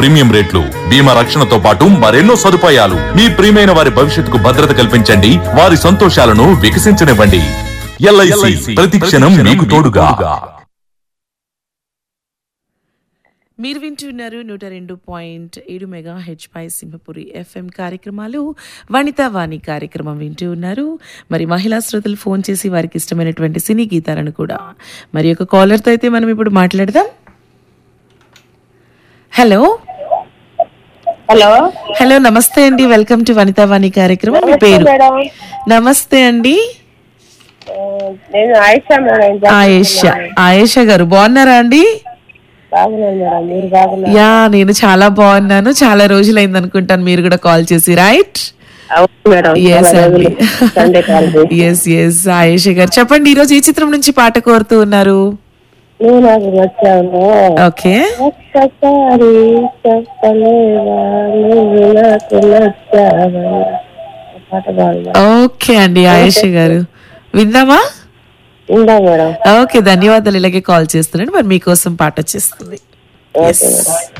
Premium రేట్లు బీమా రక్షణతో పాటు మరెన్నో సదుపాయాలు మీ ప్రియమైన వారి భవిష్యత్తుకు భద్రత కల్పించండి వారి సంతోషాలను వికసించనివ్వండి ఎల్ఐసి ప్రతి క్షణం మీకు తోడుగా మీరు వింటున్నారు నూట రెండు పాయింట్ ఏడు మెగా హెచ్ పై సింహపురి ఎఫ్ఎం కార్యక్రమాలు వనితా వాణి కార్యక్రమం వింటూ ఉన్నారు మరి మహిళా శ్రోతలు ఫోన్ చేసి వారికి ఇష్టమైనటువంటి సినీ గీతాలను కూడా మరి ఒక కాలర్తో అయితే మనం ఇప్పుడు మాట్లాడదాం హలో హలో హలో నమస్తే అండి వెల్కమ్ టు వనితా వాణి కార్యక్రమం మీ పేరు మేడం నమస్తే అండి ఆ, నేను ఆయిషా మేడం ఆయేషా ఆయేషా గారు బాగున్నారా అండి బాగున్నాను మేడం మీరు బాగున్నారు యా నేను చాలా బాగున్నాను చాలా రోజులైంది అనుకుంటాను మీరు కూడా కాల్ చేసి రైట్ అవును మేడం ఎస్ చాలా అండి రోజులు సండే కాల్ చేసి. ఎస్ ఎస్ ఆయేష గారు చెప్పండి ఈ రోజు ఏ చిత్రం నుంచి పాట కోరుతూ ఉన్నారు నువ్వు నాకు వచ్చావు ఓకే ఒక్కసారి చెప్పలేవా నువ్వు నాకు నచ్చావని ఆ పాట బాగుంది ఓకే అండి ఆయేష గారు విందామా ఉందా మేడం ఓకే ధన్యవాదాలు ఇలాగే కాల్ చేస్తున్నాను మరి మీకోసం పాట వచ్చేస్తుంది ఓకే మేడం